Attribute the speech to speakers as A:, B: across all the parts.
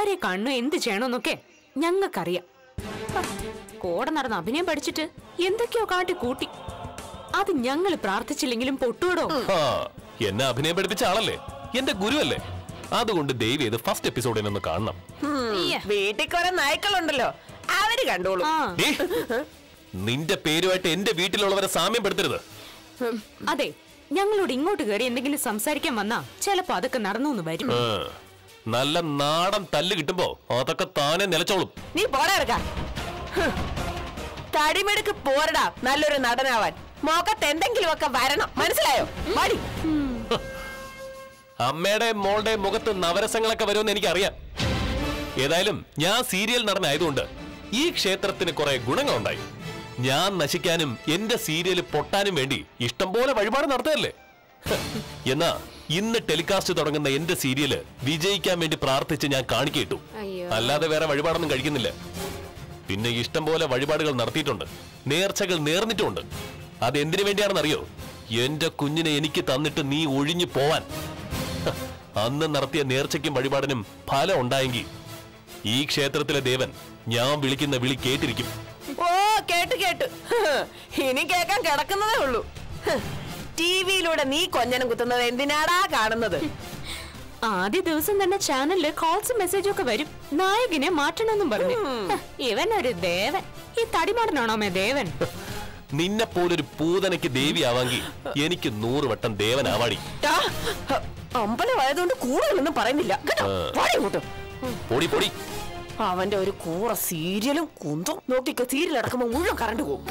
A: ആരെ കാണണോ എന്ത് ചെയ്യണമെന്നൊക്കെ ഞങ്ങൾക്കറിയാം ഹ, കൂടെ നടന്ന് അഭിനയം പഠിച്ചിട്ട് എന്തൊക്കെയോ കാട്ടി കൂട്ടി അത് ഞങ്ങൾ പ്രാർത്ഥിച്ചില്ലെങ്കിലും പൊട്ടുവിടോ
B: ആ, എന്നെ അഭിനയം പഠിപ്പിച്ച ആളല്ലേ എന്റെ ഗുരുവല്ലേ അതുകൊണ്ട് ദയവ് ചെയ്ത് ഫസ്റ്റ് എപ്പിസോഡിൽ ഒന്ന് കാണണം
C: വീട്ടിൽ കുറെ നായ്ക്കളുണ്ടല്ലോ അവര് കണ്ടോളൂ
A: ആ
B: ഡേ, നിന്റെ പേരുമായിട്ട് എന്റെ വീട്ടിലുള്ളവരെ സാമ്യപ്പെടുത്തരുത്
A: അതെ ഞങ്ങളോട് ഇങ്ങോട്ട് കയറി എന്തെങ്കിലും സംസാരിക്കാൻ വന്നാ ചിലപ്പോ അതൊക്കെ നടന്നു എന്ന് വരും
B: ആ, നല്ല നാടൻ തല്ല് കിട്ടുമ്പോ അതൊക്കെ താനെ നിലച്ചോളും
C: നീ പോടാ ഇറക്ക തടിമെടുക്ക് പോരടാ നല്ലൊരു നടനാവാൻ മോക്കത്ത് എന്തെങ്കിലുമൊക്കെ വരണം മനസ്സിലായോ മടി
B: അമ്മയുടെ മോളുടെ മുഖത്ത് നവരസങ്ങളൊക്കെ വരുമെന്ന് എനിക്കറിയാം ഏതായാലും ഞാൻ സീരിയൽ നടനായതുകൊണ്ട് ഈ ക്ഷേത്രത്തിന് കുറെ ഗുണങ്ങളുണ്ടായി ഞാൻ നശിക്കാനും എന്റെ സീരിയൽ പൊട്ടാനും വേണ്ടി ഇഷ്ടം പോലെ വഴിപാട് നടത്തുകയല്ലേ ഹ്, എന്നാ ഇന്ന് ടെലികാസ്റ്റ് തുടങ്ങുന്ന എന്റെ സീരിയല് വിജയിക്കാൻ വേണ്ടി പ്രാർത്ഥിച്ച് ഞാൻ കാണിക്കിട്ടു അല്ലാതെ വേറെ വഴിപാടൊന്നും കഴിക്കുന്നില്ല പിന്നെ ഇഷ്ടം പോലെ വഴിപാടുകൾ നടത്തിയിട്ടുണ്ട് നേർച്ചകൾ നേർന്നിട്ടുമുണ്ട് അത് എന്തിനു വേണ്ടിയാണെന്നറിയോ എന്റെ കുഞ്ഞിനെ എനിക്ക് തന്നിട്ട് നീ ഒഴിഞ്ഞു പോവാൻ ഹ, അന്ന് നടത്തിയ നേർച്ചയ്ക്കും വഴിപാടിനും ഫലം ഉണ്ടായെങ്കിൽ ഈ ക്ഷേത്രത്തിലെ ദേവൻ ഞാൻ വിളിക്കുന്ന വിളി കേട്ടിരിക്കും
C: ഓ കേട്ടു കേട്ടു ഇനി കേൾക്കാൻ കിടക്കുന്നതേ ഉള്ളൂ ടിവിയിലൂടെ നീ കൊഞ്ഞനം കുത്തുന്നത് എന്തിനാടാ കാണുന്നത്
A: ആദ്യ ദിവസം തന്നെ ചാനലില് കോൾസും മെസ്സേജും ഒക്കെ വരും നായകനെ മാറ്റണമെന്നും പറഞ്ഞു ഹ, ഇവൻ ഒരു ദേവൻ ഈ തടിമാടനാണോ മേ ദേവൻ
B: നിന്നെ പോലൊരു പൂതനയ്ക്ക് ദേവിയാവാങ്കി എനിക്ക് നൂറ് വട്ടം ദേവനാവാടി
C: ടാ, അമ്പലമായതുകൊണ്ട് കൂടുതലൊന്നും പറയുന്നില്ല കേട്ടോ പോടി ഇങ്ങോട്ട്.
B: പൊടി പൊടി
C: അവന്റെ ഒരു കൂറ സീരിയലും കുന്തും നോക്കിക്കോ സീരിയൽ അടക്കുമ്പോ മുഴുവൻ കറണ്ട് പോകും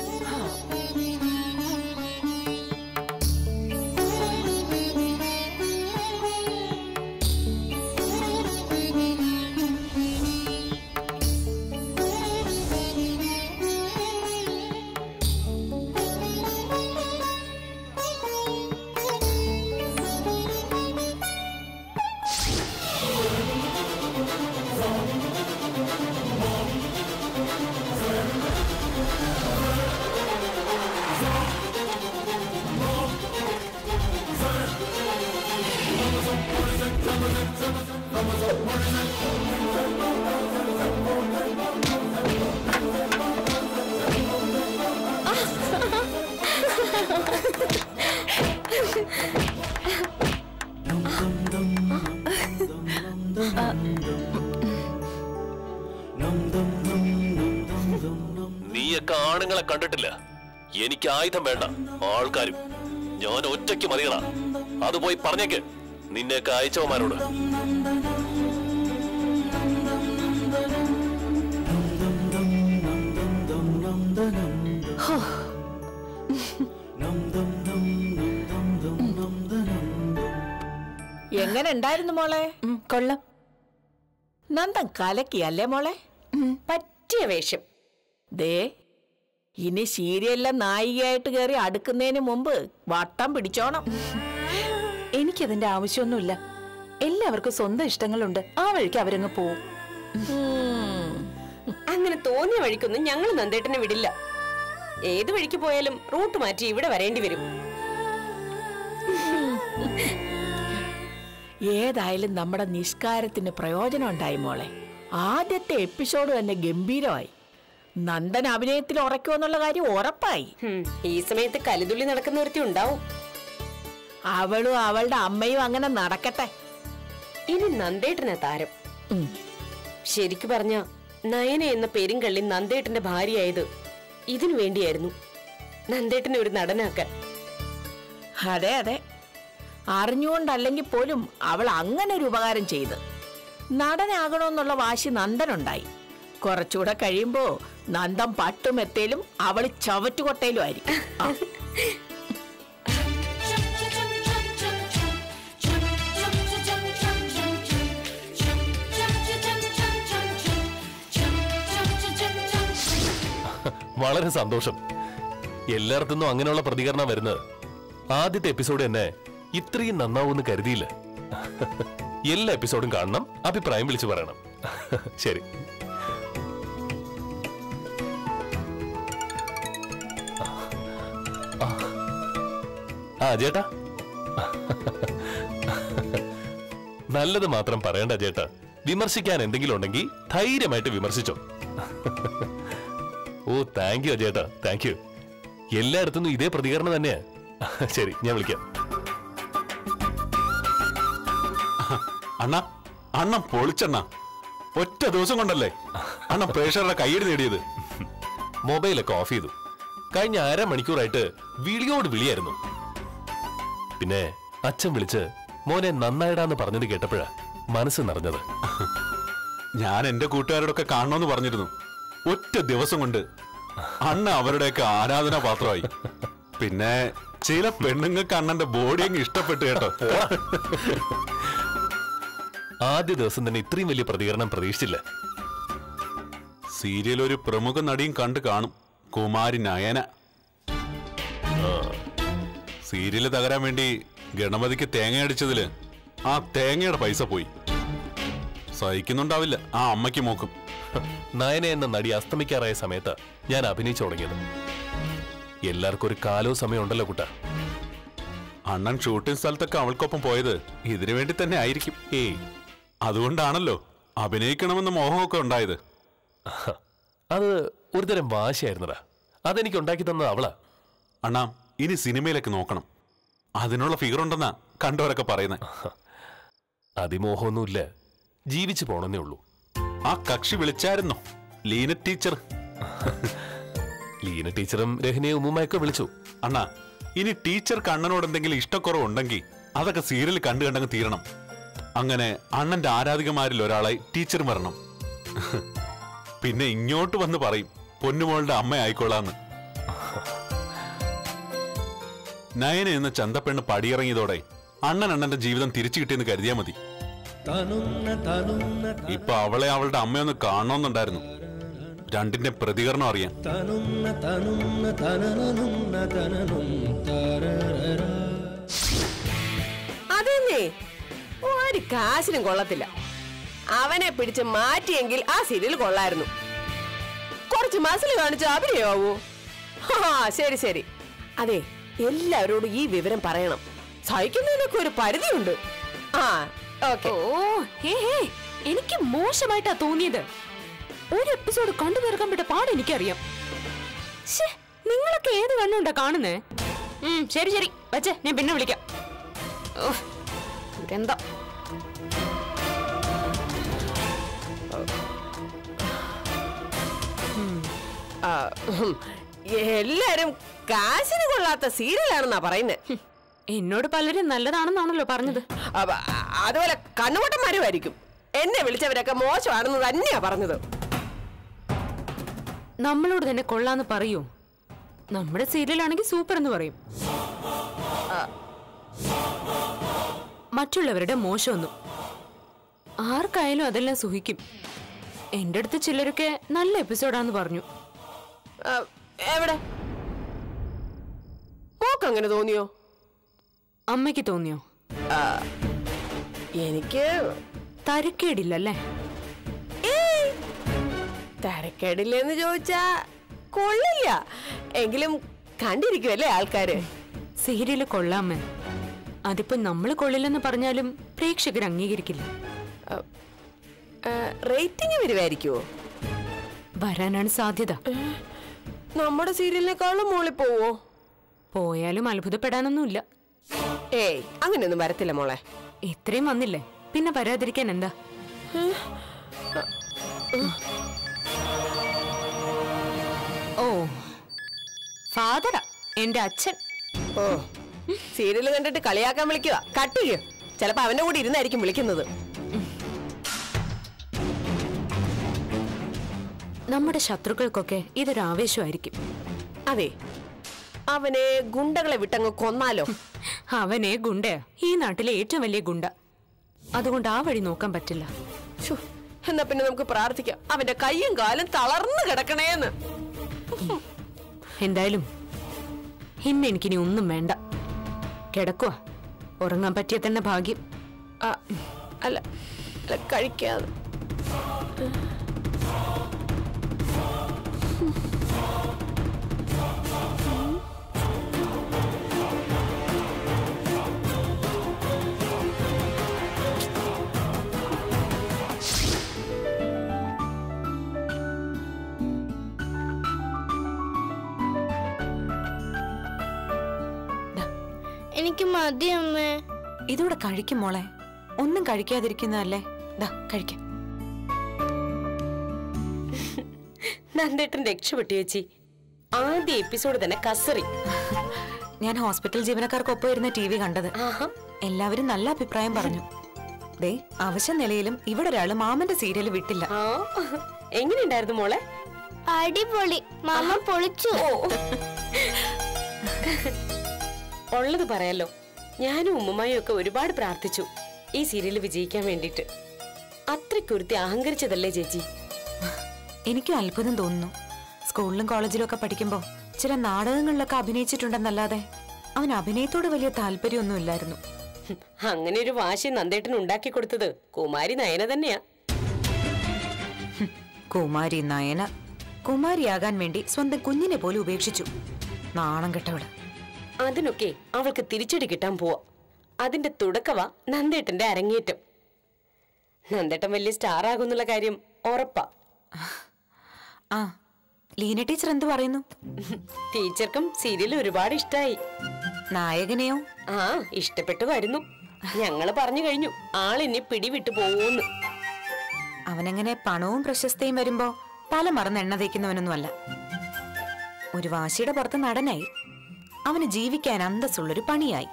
B: നീയൊക്കെ ആണുങ്ങളെ കണ്ടിട്ടില്ല എനിക്ക് ആയുധം വേണ്ട ആൾക്കാരും ഞാൻ ഒറ്റയ്ക്ക് മതിയടാ അത് പോയി പറഞ്ഞേക്ക് നിന്നെയൊക്കെ അയച്ചവന്മാരോട്
C: എങ്ങനെ ഉണ്ടായിരുന്നു മോളെ
D: കൊള്ളാം
C: നന്ദൻ കലക്കിയല്ലേ മോളെ
D: പറ്റിയ വേഷം
C: ദേ ഇനി സീരിയലിലെ നായികയായിട്ട് കയറി അടുക്കുന്നതിന് മുമ്പ് വട്ടം പിടിച്ചോണം
D: എനിക്കതിന്റെ ആവശ്യമൊന്നുമില്ല എല്ലാവർക്കും സ്വന്തം ഇഷ്ടങ്ങളുണ്ട് ആ വഴിക്ക് അവരങ്ങ് പോവും
E: അങ്ങനെ തോന്നിയ വഴിക്കൊന്നും ഞങ്ങൾ നന്ദേട്ടനെ വിടില്ല ഏത് വഴിക്ക് പോയാലും റൂട്ട് മാറ്റി ഇവിടെ വരേണ്ടി വരും
C: ഏതായാലും നമ്മുടെ നിസ്കാരത്തിന് പ്രയോജനം ഉണ്ടായി മോളെ ആദ്യത്തെ എപ്പിസോഡ് തന്നെ ഗംഭീരമായി നന്ദൻ അഭിനയത്തിൽ ഉറക്കുമെന്നുള്ള കാര്യം ഉറപ്പായി
E: ഹും, ഈ സമയത്ത് കലിതുള്ളി നടക്കുന്ന ഒരുത്തി ഉണ്ടാവും
C: അവളും അവളുടെ അമ്മയും അങ്ങനെ നടക്കട്ടെ
E: ഇനി നന്ദേട്ടനാ താരം
C: ഉം.
E: ശരിക്കു പറഞ്ഞ നയന എന്ന പെരുങ്കള്ളി നന്ദേട്ടന്റെ ഭാര്യയായത് ഇതിനു വേണ്ടിയായിരുന്നു നന്ദേട്ടനെ ഒരു നടനാക്കാൻ
C: അതെ അതെ അറിഞ്ഞുകൊണ്ടല്ലെങ്കിൽ പോലും അവൾ അങ്ങനെ ഒരു ഉപകാരം ചെയ്ത് നടനാകണമെന്നുള്ള വാശി നന്ദനുണ്ടായി കുറച്ചുകൂടെ കഴിയുമ്പോ നന്ദൻ പട്ടുമെത്തേലും അവൾ ചവറ്റുകൊട്ടയിലും ആയിരിക്കും ആ.
B: വളരെ സന്തോഷം എല്ലായിടത്തുനിന്നും അങ്ങനെയുള്ള പ്രതികരണം വരുന്നത് ആദ്യത്തെ എപ്പിസോഡ് തന്നെ ഇത്രയും നന്നാവൂന്ന് കരുതിയില്ല എല്ലാ എപ്പിസോഡും കാണണം അഭിപ്രായം വിളിച്ചു പറയണം ശരി ആ ചേട്ടാ നല്ലത് മാത്രം പറയണ്ട ചേട്ടാ വിമർശിക്കാൻ എന്തെങ്കിലും ഉണ്ടെങ്കിൽ ധൈര്യമായിട്ട് വിമർശിച്ചോ ഓ താങ്ക് യു അജയേട്ടാ താങ്ക് യു എല്ലായിടത്തുനിന്നും ഇതേ പ്രതികരണം തന്നെയാ ശരി ഞാൻ വിളിക്കാം
F: അണ്ണ അണ്ണൻ പൊളിച്ചണ്ണ ഒറ്റ ദിവസം കൊണ്ടല്ലേ അണ്ണൻ പ്രേക്ഷകരുടെ കയ്യടി നേടിയത്
B: മൊബൈലൊക്കെ ഓഫ് ചെയ്തു കഴിഞ്ഞ അരമണിക്കൂറായിട്ട് വിളിയോട് വിളിയായിരുന്നു പിന്നെ അച്ഛൻ വിളിച്ച് മോനെ നന്നായിടാന്ന് പറഞ്ഞത് കേട്ടപ്പോഴാ മനസ്സ് നിറഞ്ഞത്
F: ഞാൻ എന്റെ കൂട്ടുകാരോടൊക്കെ കാണണമെന്ന് പറഞ്ഞിരുന്നു ഒറ്റ ദിവസം കൊണ്ട് അണ്ണ അവരുടെയൊക്കെ ആരാധനാ പാത്രമായി പിന്നെ ചില പെണ്ണുങ്ങൾക്ക് അണ്ണന്റെ ബോഡി അങ്ങ് ഇഷ്ടപ്പെട്ടു കേട്ടോ
B: ആദ്യ ദിവസം തന്നെ ഇത്രയും വലിയ പ്രതികരണം പ്രതീക്ഷിച്ചില്ല
F: സീരിയൽ ഒരു പ്രമുഖ നടിയും കണ്ടു കാണും കുമാരി നയന സീരിയല് തകരാൻ വേണ്ടി ഗണപതിക്ക് തേങ്ങ അടിച്ചതില് ആ തേങ്ങയുടെ പൈസ പോയി സഹിക്കുന്നുണ്ടാവില്ല ആ അമ്മയ്ക്ക് മോക്കും
B: നയന എന്ന നടി അസ്തമിക്കാറായ സമയത്ത് ഞാൻ അഭിനയിച്ചു തുടങ്ങിയത് എല്ലാവർക്കും ഒരു കാലവും സമയം ഉണ്ടല്ലോ കുട്ട
F: അണ്ണൻ ഷൂട്ടിംഗ് സ്ഥലത്തൊക്കെ അവൾക്കൊപ്പം പോയത് ഇതിനു വേണ്ടി തന്നെ ആയിരിക്കും
B: ഏയ്
F: അതുകൊണ്ടാണല്ലോ അഭിനയിക്കണമെന്ന് മോഹമൊക്കെ ഉണ്ടായത്
B: അത് ഒരുതരം വാശിയായിരുന്നടാ അതെനിക്ക് ഉണ്ടാക്കി തന്നത് അവളാ
F: അണ്ണാ ഇനി സിനിമയിലൊക്കെ നോക്കണം അതിനുള്ള ഫിഗർ ഉണ്ടെന്നാ കണ്ടവരൊക്കെ പറയുന്നത്
B: അതിമോഹമൊന്നുമില്ല ജീവിച്ചു പോണെന്നേ ഉള്ളൂ
F: ആ കക്ഷി വിളിച്ചായിരുന്നോ ലീന ടീച്ചർ
B: ലീന ടീച്ചറും രഹനയും ഉമ്മുമ്മയൊക്കെ വിളിച്ചു
F: അണ്ണാ ഇനി ടീച്ചർക്ക് അണ്ണനോട് എന്തെങ്കിലും ഇഷ്ടക്കുറവുണ്ടെങ്കിൽ അതൊക്കെ സീരിയൽ കണ്ടു കണ്ടങ്ങ് തീരണം അങ്ങനെ അണ്ണന്റെ ആരാധികമാരിൽ ഒരാളായി ടീച്ചർ വരണം പിന്നെ ഇങ്ങോട്ട് വന്ന് പറയും പൊന്നുമോളുടെ അമ്മ ആയിക്കോളാന്ന് നയന എന്ന ചന്തപ്പെണ്ണ് പടിയിറങ്ങിയതോടെ അണ്ണൻ അണ്ണന്റെ ജീവിതം തിരിച്ചു കിട്ടിയെന്ന് കരുതിയാ മതി ഇപ്പൊ അവളെ അവളുടെ അമ്മയൊന്ന് കാണണമെന്നുണ്ടായിരുന്നു രണ്ടിന്റെ പ്രതികരണം അറിയാൻ
E: അതെന്നേ ഒരു കാശിനും കൊള്ളത്തില്ല അവനെ പിടിച്ച് മാറ്റിയെങ്കിൽ ആ സീരിയൽ കൊള്ളായിരുന്നു കുറച്ച് മസിൽ കാണിച്ച് അഭിനയാവൂ ആ ശരി ശരി അതെ എല്ലാവരോടും ഈ വിവരം പറയണം സഹിക്കുന്നതിനൊക്കെ ഒരു പരിധിയുണ്ട് ആ ഓക്കെ
A: ഓ ഹേ ഹേ എനിക്ക് മോശമായിട്ടാ തോന്നിയത് ഒരു എപ്പിസോഡ് കണ്ടു തീർക്കാൻ വിട്ട പാട് എനിക്കറിയാം ശ്ശേ, നിങ്ങളൊക്കെ ഏത് കണ്ണുണ്ടാ കാണുന്നേ ഉം, ശരി ശരി വച്ചേ ഞാൻ പിന്നെ വിളിക്കാം ഓഹ്, ദുരന്തം
E: ആ, ഉം. എല്ലാരും കാശിന് കൊള്ളാത്ത സീരിയലാണെന്നാ പറയുന്നത്
A: എന്നോട് പലരും നല്ലതാണെന്നാണല്ലോ പറഞ്ഞത്
E: അതുപോലെ കണ്ണുപൊട്ടന്മാരുമായിരിക്കും എന്നെ വിളിച്ചവരൊക്കെ മോശമാണെന്ന് തന്നെയാ പറഞ്ഞത്
A: നമ്മളോട് തന്നെ കൊള്ളാന്ന് പറയൂ നമ്മുടെ സീരിയലാണെങ്കിൽ സൂപ്പർ എന്ന് പറയും മറ്റുള്ളവരുടെ മോശമൊന്നും ആർക്കായാലും അതെല്ലാം സുഹിക്കും എന്റെ അടുത്ത് ചിലരൊക്കെ നല്ല എപ്പിസോഡാന്ന് പറഞ്ഞു
E: ആ, എവിടെ മോക്ക് അങ്ങനെ തോന്നിയോ
A: അമ്മയ്ക്ക് തോന്നിയോ
E: എനിക്ക്
A: തരക്കേടില്ലല്ലേ
E: ഏയ്, തരക്കേടില്ലെന്ന് ചോദിച്ചാ കൊള്ളില്ല എങ്കിലും കണ്ടിരിക്കുമല്ലേ ആൾക്കാര്
A: സീരിയല് കൊള്ളാമേ അതിപ്പോ നമ്മൾ കൊള്ളില്ലെന്ന് പറഞ്ഞാലും പ്രേക്ഷകർ അംഗീകരിക്കില്ല
E: റേറ്റിംഗ് വരുമായിരിക്കുമോ
A: വരാനാണ് സാധ്യത
E: നമ്മുടെ സീരിയലിനേക്കാളും മോളിൽ പോവോ
A: പോയാലും അത്ഭുതപ്പെടാനൊന്നുമില്ല
E: ഏയ് അങ്ങനെയൊന്നും വരത്തില്ല മോളെ
A: ഇത്രയും വന്നില്ലേ പിന്നെ വരാതിരിക്കാൻ എന്താ ഓ ഫാദറാ എന്റെ അച്ഛൻ
E: ഓ സീരിയൽ കണ്ടിട്ട് കളിയാക്കാൻ വിളിക്കുക കട്ട് ചെയ്യ് ചിലപ്പോ അവന്റെ കൂടെ ഇരുന്നായിരിക്കും വിളിക്കുന്നത്
A: നമ്മുടെ ശത്രുക്കൾക്കൊക്കെ ഇതൊരു ആവേശമായിരിക്കും
E: അതെ അവനെ ഗുണ്ടകളെ വിട്ടങ്ങ് കൊന്നാലോ
A: അവനെ ഗുണ്ടയാ ഈ നാട്ടിലെ ഏറ്റവും വലിയ ഗുണ്ട അതുകൊണ്ട് ആ വഴി നോക്കാൻ പറ്റില്ല
E: ശ്ശോ, എന്നാ പിന്നെ നമുക്ക് പ്രാർത്ഥിക്കാം അവന്റെ കൈയും കാലും തളർന്നു കിടക്കണേന്ന്
A: എന്തായാലും ഇന്ന് എനിക്കിനി ഒന്നും വേണ്ട കിടക്കുക ഉറങ്ങാൻ പറ്റിയ തന്നെ ഭാഗ്യം
E: ആ, അല്ല അല്ല കഴിക്കാതെ
G: എനിക്ക് മതി അമ്മേ
D: ഇതൂടെ കഴിക്കും മോളെ ഒന്നും കഴിക്കാതിരിക്കുന്നതല്ലേ ദാ കഴിക്കാം
E: നന്ദേട്ടൻ രക്ഷപ്പെട്ടു ചേച്ചി ആദ്യ എപ്പിസോഡ് തന്നെ കസറി
D: ഞാൻ ഹോസ്പിറ്റൽ ജീവനക്കാർക്കൊപ്പം ഇരുന്ന ടി വി കണ്ടത്
E: ആഹാ
D: എല്ലാവരും നല്ല അഭിപ്രായം പറഞ്ഞു ദേ അവശ്യ നിലയിലും ഇവിടെ ഒരാള് മാമന്റെ സീരിയൽ വിട്ടില്ല
E: ആ എങ്ങനെയുണ്ടായിരുന്നു മോളെ
G: അടിപൊളി മാമ പൊളിച്ചു
E: ഉള്ളത് പറയാലോ ഞാനും ഉമ്മുമായും ഒക്കെ ഒരുപാട് പ്രാർത്ഥിച്ചു ഈ സീരിയൽ വിജയിക്കാൻ വേണ്ടിട്ട് അത്രയ്ക്കൊരുത്തി അഹങ്കരിച്ചതല്ലേ ചേച്ചി
D: എനിക്കും അത്ഭുതം തോന്നുന്നു സ്കൂളിലും കോളേജിലും ഒക്കെ പഠിക്കുമ്പോ ചില നാടകങ്ങളിലൊക്കെ അഭിനയിച്ചിട്ടുണ്ടെന്നല്ലാതെ അവൻ അഭിനയത്തോട് വലിയ താല്പര്യമൊന്നും ഇല്ലായിരുന്നു
E: ഹും, അങ്ങനെ ഒരു വാശി നന്ദേട്ടൻ ഉണ്ടാക്കി കൊടുത്തത് കുമാരി നയന തന്നെയാ
D: കുമാരി നയന കുമാരിയാകാൻ വേണ്ടി സ്വന്തം കുഞ്ഞിനെ പോലും ഉപേക്ഷിച്ചു നാണം കെട്ടവള്
E: അതിനൊക്കെ അവൾക്ക് തിരിച്ചടി കിട്ടാൻ പോവാ അതിന്റെ തുടക്കവാ നന്ദേട്ടന്റെ അരങ്ങേറ്റം നന്ദേട്ടൻ വലിയ സ്റ്റാർ ആകുന്നുള്ള കാര്യം ഉറപ്പാ
D: ആ ലീന ടീച്ചർ എന്ത് പറയുന്നു
E: ടീച്ചർക്കും സീരിയൽ ഒരുപാട് ഇഷ്ടായി
D: നായകനെയോ
E: ആ ഇഷ്ടപ്പെട്ടു വരുന്നു ഞങ്ങള് പറഞ്ഞു കഴിഞ്ഞു ആളിനി പിടിവിട്ടു പോവൂന്ന്
D: അവനങ്ങനെ പണവും പ്രശസ്തിയും വരുമ്പോ പല മറന്ന് എണ്ണ തേക്കുന്നവനൊന്നുമല്ല ഒരു വാശിയുടെ പുറത്ത് നടനായി അവന് ജീവിക്കാൻ അന്തസ്സുള്ളൊരു പണിയായി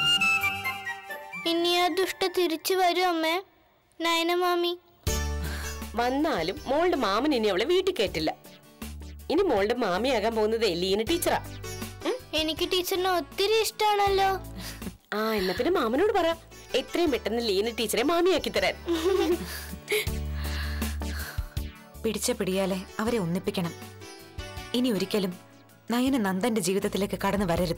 G: ഇനി ആ ദുഷ്ട തിരിച്ചു വരും അമ്മേ നയന മാമി
E: വന്നാലും മോളുടെ മാമൻ ഇനി അവളെ വീട്ടിൽ കയറ്റില്ല ഇനി മോളുടെ മാമിയാകാൻ പോകുന്നത് ലീന ടീച്ചറാ ഉം?
G: എനിക്ക് ടീച്ചറിനെ ഒത്തിരി ഇഷ്ടാണല്ലോ
E: ആ എന്നാ പിന്നെ മാമനോട് പറ എത്രയും പെട്ടെന്ന് ലീന ടീച്ചറെ മാമിയാക്കി തരാൻ
D: പിടിച്ച പിടിയാലെ അവരെ ഒന്നിപ്പിക്കണം ഇനി ഒരിക്കലും നയന നന്ദന്റെ ജീവിതത്തിലേക്ക് കടന്നു വരരുത്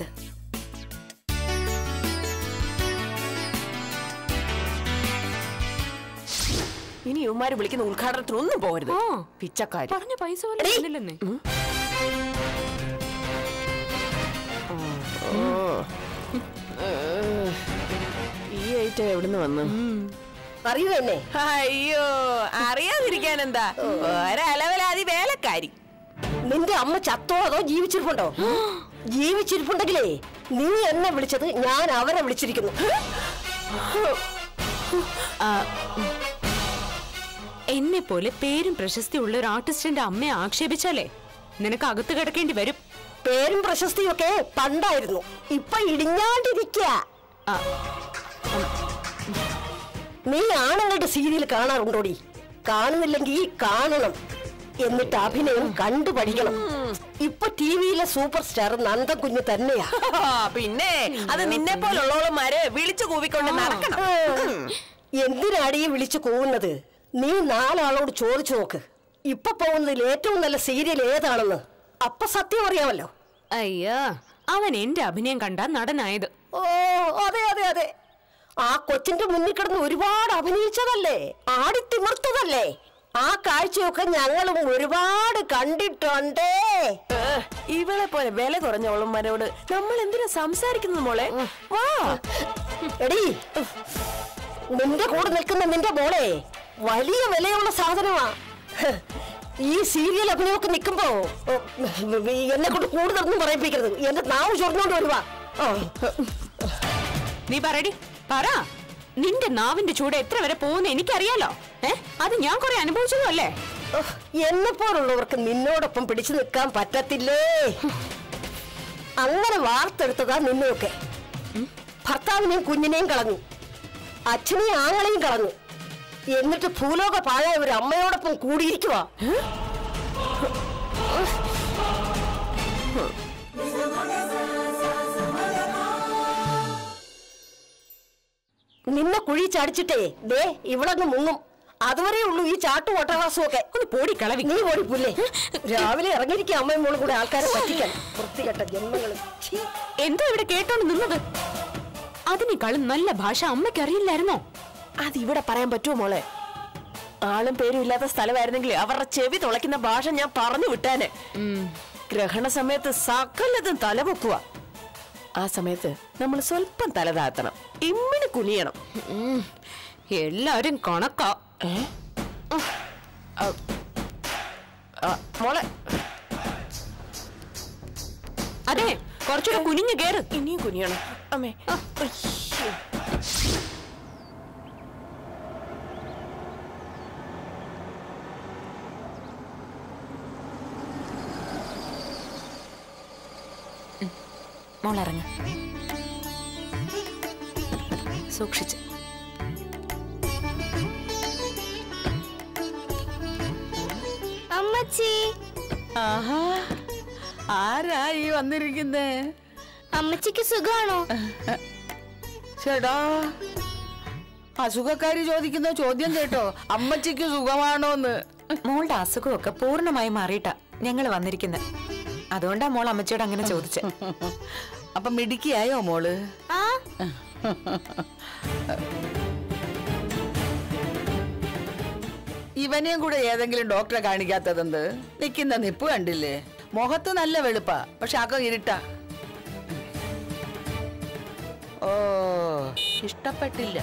C: ഇനി ഇവന്മാര് വിളിക്കുന്ന ഉദ്ഘാടനത്തിന് ഒന്നും പോകരുത്
A: ആ
C: പിച്ചക്കാരി
A: പറഞ്ഞ പൈസ പോലും തന്നില്ലെന്നേ
C: ഈ ഐറ്റം എവിടുന്ന് വന്നു
E: അറിയൂ എന്നെ
C: അയ്യോ അറിയാതിരിക്കാൻ എന്താ ഒരലവലാതി വേലക്കാരി
H: നിന്റെ അമ്മ ചത്തോ അതോ ജീവിച്ചിരിപ്പുണ്ടോ ജീവിച്ചിരിപ്പുണ്ടെങ്കിലേ നീ എന്നെ വിളിച്ചത് ഞാൻ അവരെ വിളിച്ചിരിക്കുന്നു
A: എന്നെ പോലെ പേരും പ്രശസ്തിയുള്ള ഒരു ആർട്ടിസ്റ്റിന്റെ അമ്മയെ ആക്ഷേപിച്ചാലേ നിനക്ക് അകത്ത് കിടക്കേണ്ടി വരും
H: പേരും പ്രശസ്തിയും ഒക്കെ പണ്ടായിരുന്നു ഇപ്പൊ ഇടിഞ്ഞാണ്ടിരിക്ക നീ ആണുങ്ങളുടെ സീരിയൽ കാണാറുണ്ടോടി കാണുന്നില്ലെങ്കിൽ കാണണം എന്നിട്ട് അഭിനയം കണ്ടു പഠിക്കണം ഇപ്പൊ ടി വിയിലെ സൂപ്പർ സ്റ്റാർ നന്ദൻ കുഞ്ഞ് തന്നെയാ
C: പിന്നെ അത് നിന്നെ പോലുള്ളവളന്മാര് വിളിച്ചു കൂവിക്കൊണ്ട് നടക്കണം
H: എന്തിനാടി ഈ വിളിച്ചു കൂവുന്നത് നീ നാലാളോട് ചോദിച്ചു നോക്ക് ഇപ്പൊ പോകുന്നതിൽ ഏറ്റവും നല്ല സീരിയൽ ഏതാണെന്ന് അപ്പൊ സത്യം അറിയാമല്ലോ
A: അയ്യോ അവൻ എന്റെ അഭിനയം കണ്ട നടനായത്
H: ഓ അതെ അതെ അതെ ആ കൊച്ചിന്റെ മുന്നിൽ കിടന്ന് ഒരുപാട് അഭിനയിച്ചതല്ലേ ആടിത്തിമിർത്തതല്ലേ ആ കാഴ്ചയൊക്കെ ഞങ്ങളും ഒരുപാട് കണ്ടിട്ടുണ്ടേ
C: ഏ, ഇവളെ പോലെ വില കുറഞ്ഞവളന്മാരോട് നമ്മൾ എന്തിനാ സംസാരിക്കുന്നത് മോളെ വാ
H: എടി നിന്റെ കൂടെ നിൽക്കുന്ന നിന്റെ മോളെ വലിയ വിലയുള്ള സാധനമാ ഹ്, ഈ സീരിയൽ അഭിനയമൊക്കെ നിൽക്കുമ്പോ എന്നെ കൊണ്ട് കൂടുതലൊന്നും പറയിപ്പിക്കരുത് എന്റെ നാവ് ചൊറിഞ്ഞോണ്ട് വരുവാ ആ.
A: നീ പറയടി പറ നിന്റെ നാവിന്റെ ചൂട് എത്ര വരെ പോകുന്ന എനിക്കറിയാലോ ഏ അത് ഞാൻ കുറെ അനുഭവിച്ചതും അല്ലേ
H: എന്നെ പോലുള്ളവർക്ക് നിന്നോടൊപ്പം പിടിച്ചു നിൽക്കാൻ പറ്റത്തില്ലേ അങ്ങനെ വാർത്തെടുത്തതാ നിന്നെയൊക്കെ ഭർത്താവിനെയും കുഞ്ഞിനെയും കളഞ്ഞു അച്ഛനെയും ആങ്ങളെയും കളഞ്ഞു എന്നിട്ട് ഭൂലോക പാഴായ ഒരു അമ്മയോടൊപ്പം കൂടിയിരിക്കുവാ നിന്നെ കുഴി ചാടിച്ചിട്ടേ ദേ ഇവളങ്ങ് മുങ്ങും അതുവരെ ഉള്ളൂ ഈ ചാട്ടു ഓട്ടവാസവും ഒക്കെ
A: ഒന്ന് പോടി കളവി
H: നീ ഓടിപ്പില്ലേ രാവിലെ ഇറങ്ങിയിരിക്കുക അമ്മയും മോളും കൂടെ ആൾക്കാരെ പറ്റിക്കാൻ വൃത്തികെട്ട ജന്മങ്ങൾ
A: എന്തോ ഇവിടെ കേട്ടോണ്ട് നിന്നത് അതിനേക്കാളും നല്ല ഭാഷ അമ്മയ്ക്ക് അറിയില്ലായിരുന്നോ
C: അത് ഇവിടെ പറയാൻ പറ്റുമോ മോളെ ആളും പേരും ഇല്ലാത്ത സ്ഥലമായിരുന്നെങ്കിൽ അവരുടെ ചെവി തുളയ്ക്കുന്ന ഭാഷ ഞാൻ പറഞ്ഞു വിട്ടാനെ ഗ്രഹണ സമയത്ത് സകലതും തലപൊക്കുക ആ സമയത്ത് നമ്മൾ സ്വല്പം തല താഴ്ത്തണം ഇമ്മിണി കുനിയണം
A: ഉം, എല്ലാരും കണക്കാ
C: ആ, മോളെ
A: അതെ കുറച്ചുകൂടെ കുനിഞ്ഞു കേറ്
C: ഇനിയും കുനിയണം അമ്മേ
D: മോളിറങ്ങ സൂക്ഷിച്ച്
G: അമ്മച്ചി
I: ആഹാ ആരാ ഈ വന്നിരിക്കുന്നേ
G: അമ്മച്ചിക്ക് സുഖാണോ
I: ചേടാ അസുഖക്കാരി ചോദിക്കുന്ന ചോദ്യം കേട്ടോ അമ്മച്ചിക്ക് സുഖമാണോന്ന്
D: മോളുടെ അസുഖമൊക്കെ പൂർണ്ണമായി മാറിയിട്ടാ ഞങ്ങൾ വന്നിരിക്കുന്നത് അതുകൊണ്ടാ മോൾ അമ്മച്ചിയോട് അങ്ങനെ ചോദിച്ചെ
I: അപ്പൊ മിടുക്കിയായോ മോള്
G: ആ
I: ഇവനെയും കൂടെ ഏതെങ്കിലും ഡോക്ടറെ കാണിക്കാത്തതെന്ത് നിൽക്കുന്ന നിപ്പ് കണ്ടില്ലേ മുഖത്ത് നല്ല വെളുപ്പാ പക്ഷെ അകം ഇരുട്ടാ ഓ ഇഷ്ടപ്പെട്ടില്ല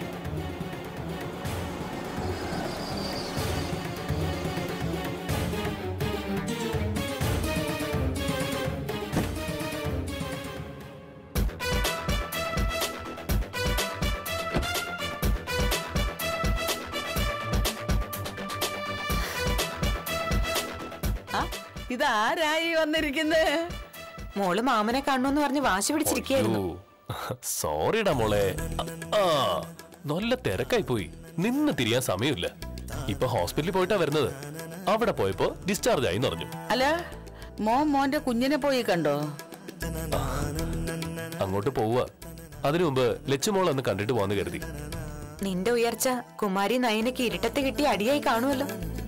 I: ആ ഇതാരായി വന്നിരിക്കുന്നേ
D: മോള് മാമനെ കാണണമെന്ന് പറഞ്ഞ് വാശി പിടിച്ചിരിക്കുകയായിരുന്നു
B: സോറിടാ മോളെ ആ നല്ല തിരക്കായി പോയി നിന്ന് തിരിയാൻ സമയമില്ല ഇപ്പൊ ഹോസ്പിറ്റലിൽ പോയിട്ടാ വരുന്നത് അവിടെ പോയപ്പോ ഡിസ്ചാർജ് ആയി പറഞ്ഞു
I: അല്ല മോൻ മോന്റെ കുഞ്ഞിനെ പോയി കണ്ടോ
B: അങ്ങോട്ട് പോവുക അതിനു മുമ്പ് ലച്ചുമോൾ ഒന്ന് കണ്ടിട്ട് പോവാന്ന് കരുതി
D: നിന്റെ ഉയർച്ച കുമാരി നയനക്ക് ഇരുട്ടത്ത് കിട്ടി അടിയായി കാണുമല്ലോ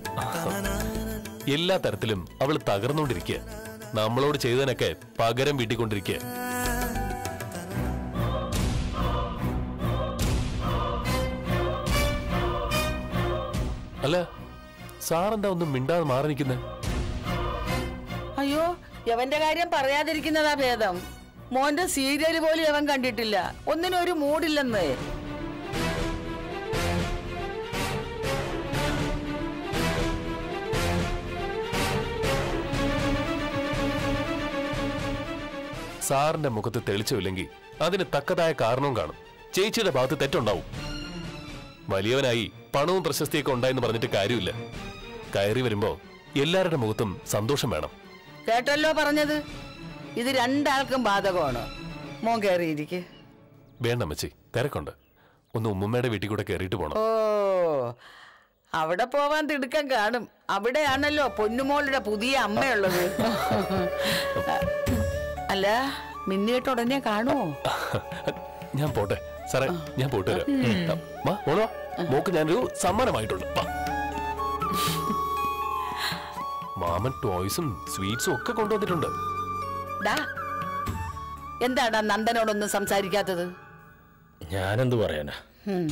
B: എല്ലാ തരത്തിലും അവൾ തകർന്നുകൊണ്ടിരിക്കുക നമ്മളോട് ചെയ്തതിനൊക്കെ പകരം വീട്ടിക്കൊണ്ടിരിക്കുക അല്ല സാറെന്താ ഒന്നും മിണ്ടാതെ മാറി നിൽക്കുന്നേ
I: അയ്യോ യവന്റെ കാര്യം പറയാതിരിക്കുന്നതാ ഭേദം മോന്റെ സീരിയൽ പോലും അവൻ കണ്ടിട്ടില്ല ഒന്നിനും ഒരു മൂഡില്ലെന്ന്
B: സാറിന്റെ മുഖത്ത് തെളിച്ചമില്ലെങ്കിൽ അതിന് തക്കതായ കാരണവും കാണും ചേച്ചിയുടെ ഭാഗത്ത് തെറ്റുണ്ടാവും വലിയവനായി പണവും പ്രശസ്തിയൊക്കെ ഉണ്ടായെന്ന് പറഞ്ഞിട്ട് കാര്യമില്ല കയറി വരുമ്പോ എല്ലാവരുടെ മുഖത്തും സന്തോഷം വേണം
I: കേട്ടല്ലോ പറഞ്ഞത് ഇത് രണ്ടാൾക്കും ബാധകമാണ് മോൻ കയറിയിരിക്കെ
B: വേണ്ട അമ്മച്ചി തിരക്കുണ്ട് ഒന്ന് ഉമ്മുമ്മയുടെ വീട്ടിൽ കൂടെ കയറിയിട്ട് പോണം
I: ഓ അവിടെ പോവാൻ തിടുക്കം കാണും അവിടെയാണല്ലോ പൊന്നുമോളുടെ പുതിയ അമ്മയുള്ളത് അല്ല മിന്നിയിട്ട് ഉടനെ കാണുമോ
B: ഞാൻ പോട്ടെ സാറേ ഞാൻ പോയിട്ട് വരാം വാ, മോളോ മോക്ക് ഞാനൊരു സമ്മാനമായിട്ടുണ്ട് വാ. മാമൻ ടോയ്സും സ്വീറ്റ്സും ഒക്കെ കൊണ്ടുവന്നിട്ടുണ്ട്
I: ഡാ എന്താടാ നന്ദനോടൊന്നും സംസാരിക്കാത്തത്
J: ഞാനെന്ത് പറയാനാ
I: ഉം.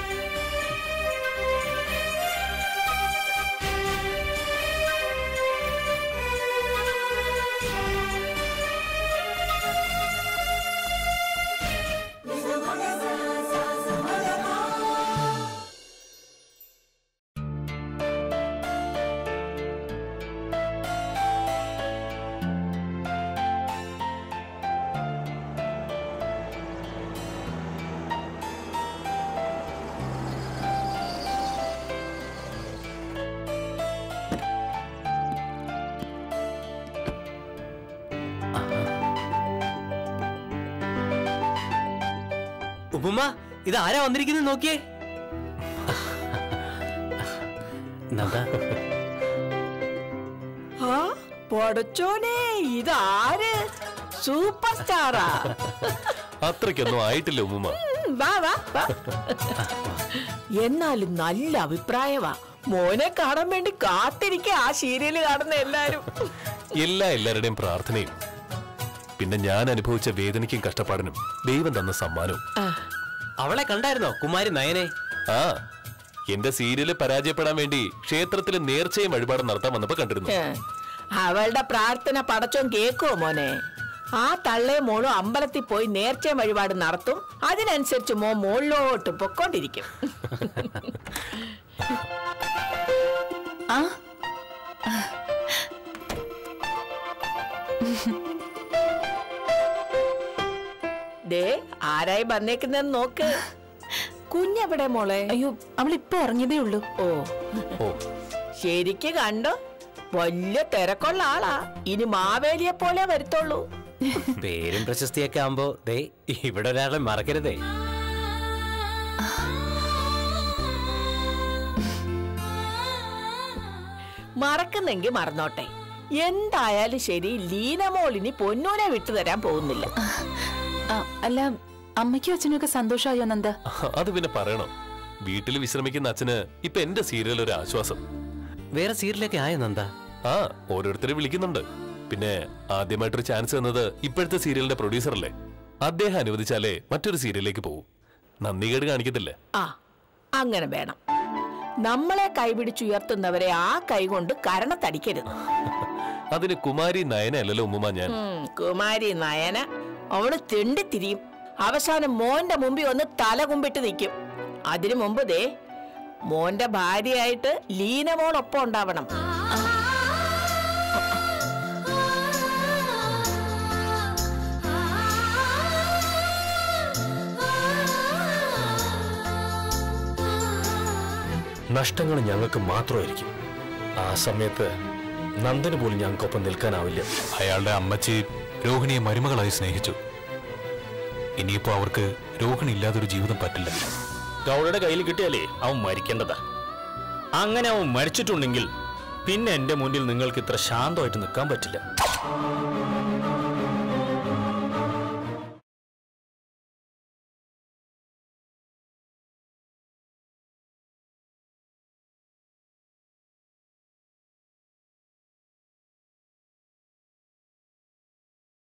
J: ഉപ്പുമ്മ ഇത് ആരാ വന്നിരിക്കുന്നത് നോക്കിയേ നന്ദ
I: ആ പൊടച്ചോനെ ഇതാര് സൂപ്പർ സ്റ്റാറാ
B: അത്രയ്ക്കൊന്നും ആയിട്ടില്ല ഉമ്മുമ്മ
C: ഉം, വാ വാ വാ എന്നാലും നല്ല അഭിപ്രായമാ മോനെ കാണാൻ വേണ്ടി കാത്തിരിക്ക ആ സീരിയല് കാണുന്ന എല്ലാരും
B: എല്ലാ എല്ലാവരുടെയും പ്രാർത്ഥനയും പിന്നെ ഞാൻ അനുഭവിച്ച വേദനയ്ക്കും കഷ്ടപ്പാടിനും ദൈവം തന്ന സമ്മാനവും
J: അവളെ കണ്ടായിരുന്നോ കുമാരി നയനെ
B: ആ എന്റെ സീരിയല് പരാജയപ്പെടാൻ വേണ്ടി ക്ഷേത്രത്തിൽ നേർച്ചയും വഴിപാടും നടത്താൻ വന്നപ്പോ കണ്ടിരുന്നു
C: ഏ, അവളുടെ പ്രാർത്ഥന പടച്ചോൻ കേക്കോ മോനെ ആ തള്ളേ മോളും അമ്പലത്തിൽ പോയി നേർച്ച വഴിപാട് നടത്തും അതിനനുസരിച്ച് മോ മുകളിലോട്ട് പൊക്കോണ്ടിരിക്കും
D: ആ
I: ദേ ആരായി വന്നേക്കുന്നെന്ന് നോക്ക് കുഞ്ഞെവിടെ മോളെ
D: അയ്യോ അവൾ ഇപ്പൊ ഇറങ്ങിയതേ ഉള്ളൂ
I: ഓ
B: ഓ
I: ശരിക്ക് കണ്ടോ വലിയ തിരക്കുള്ള ആളാ ഇനി മാവേലിയെ പോലെ വരുത്തുള്ളൂ
J: പേരും പ്രശസ്തിയൊക്കെ ആവുമ്പോ ദേ ഇവിടെ ഒരാളെ മറക്കരുതേ
I: മറക്കുന്നെങ്കി മറന്നോട്ടെ എന്തായാലും ശരി ലീനമോളിനി പൊന്നൂനെ വിട്ടുതരാൻ പോകുന്നില്ല
D: അല്ല അമ്മയ്ക്കും അച്ഛനും ഒക്കെ സന്തോഷമായോ നന്ദ
B: അത് പിന്നെ പറയണം വീട്ടിൽ വിശ്രമിക്കുന്ന അച്ഛന് ഇപ്പൊ എന്റെ സീരിയൽ ഒരു ആശ്വാസം
J: വേറെ സീരിയലൊക്കെ ആയോ നന്ദ
B: ആ ഓരോരുത്തരെ വിളിക്കുന്നുണ്ട് പിന്നെ ആദ്യമായിട്ടൊരു ചാൻസ് തന്നത് ഇപ്പോഴത്തെ സീരിയലിന്റെ പ്രൊഡ്യൂസർ അല്ലേ അദ്ദേഹം അനുവദിച്ചാലേ മറ്റൊരു സീരിയലിലേക്ക് പോകും നന്ദികേട് കാണിക്കത്തില്ല
I: ആ അങ്ങനെ വേണം നമ്മളെ കൈപിടിച്ചുയർത്തുന്നവരെ ആ കൈ കൊണ്ട് കരണത്തടിക്കരുത്
B: അതിന് കുമാരി നയന അല്ലല്ലോ ഉമ്മുമ്മ ഞാൻ
I: ഉം, കുമാരി നയന അവള് തെണ്ടിത്തിരിയും അവസാനം മോന്റെ മുമ്പിൽ വന്ന് തല കുമ്പിട്ട് നിൽക്കും അതിനു മുമ്പ് ദേ മോന്റെ ഭാര്യയായിട്ട് ലീനമോളൊപ്പം ഉണ്ടാവണം
K: നഷ്ടങ്ങൾ ഞങ്ങൾക്ക് മാത്രമായിരിക്കും ആ സമയത്ത് നന്ദന് പോലും ഞങ്ങൾക്കൊപ്പം നിൽക്കാനാവില്ല
F: അയാളുടെ അമ്മച്ചി രോഹിണിയെ മരുമകളായി സ്നേഹിച്ചു ഇനിയിപ്പോ അവർക്ക് രോഹിണി ഇല്ലാതൊരു ജീവിതം പറ്റില്ല
K: ഗൗഡയുടെ കയ്യിൽ കിട്ടിയാലേ അവൻ മരിക്കേണ്ടതാ അങ്ങനെ അവൻ മരിച്ചിട്ടുണ്ടെങ്കിൽ പിന്നെ എന്റെ മുന്നിൽ നിങ്ങൾക്ക് ഇത്ര ശാന്തമായിട്ട് നിൽക്കാൻ പറ്റില്ല